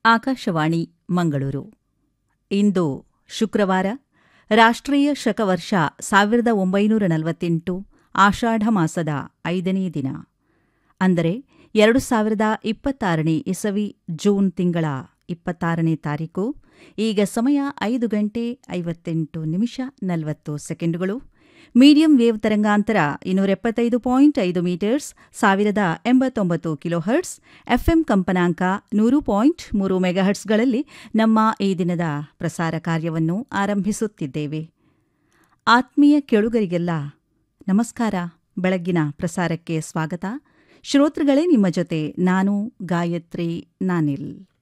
ಆಕಾಶವಾಣಿ ಮಂಗಳೂರು ಇಂದು ಶುಕ್ರವಾರ ರಾಷ್ಟ್ರೀಯ ಶಕವರ್ಷ ಸಾವಿರದ ಒಂಬೈನೂರ ನಲವತ್ತೆಂಟು ಆಷಾಢ ಮಾಸದ ಐದನೇ ದಿನ ಅಂದರೆ ಎರಡು ಸಾವಿರದ ಇಪ್ಪತ್ತಾರನೇ ಇಸವಿ ಜೂನ್ ತಿಂಗಳ ಇಪ್ಪತ್ತಾರನೇ ತಾರೀಕು ಈಗ ಸಮಯ ಐದು ಗಂಟೆ ಐವತ್ತೆಂಟು ನಿಮಿಷ ನಲವತ್ತು ಸೆಕೆಂಡುಗಳು ಮೀಡಿಯಂ ವೇವ್ ತರಂಗಾಂತರ ಇನ್ನೂರ ಎಪ್ಪತ್ತೈದು ಪಾಯಿಂಟ್ ಐದು ಮೀಟರ್ಸ್ ಸಾವಿರದ ಎಂಬತ್ತೊಂಬತ್ತು ಕಿಲೋಹರ್ಟ್ಸ್ ಎಫ್ಎಂ ಕಂಪನಾಂಕ ನೂರು ಪಾಯಿಂಟ್ ಮೂರು ಮೆಗಾಹರ್ಟ್ಸ್ಗಳಲ್ಲಿ ನಮ್ಮ ಈ ದಿನದ ಪ್ರಸಾರ ಕಾರ್ಯವನ್ನು ಆರಂಭಿಸುತ್ತಿದ್ದೇವೆ ಆತ್ಮೀಯ ಕೆಳುಗರಿಗೆಲ್ಲ ನಮಸ್ಕಾರ ಬೆಳಗ್ಗಿನ ಪ್ರಸಾರಕ್ಕೆ ಸ್ವಾಗತ ಶ್ರೋತೃಗಳೇ ನಿಮ್ಮ ಜೊತೆ ನಾನು ಗಾಯತ್ರಿ ನಾನಿಲ್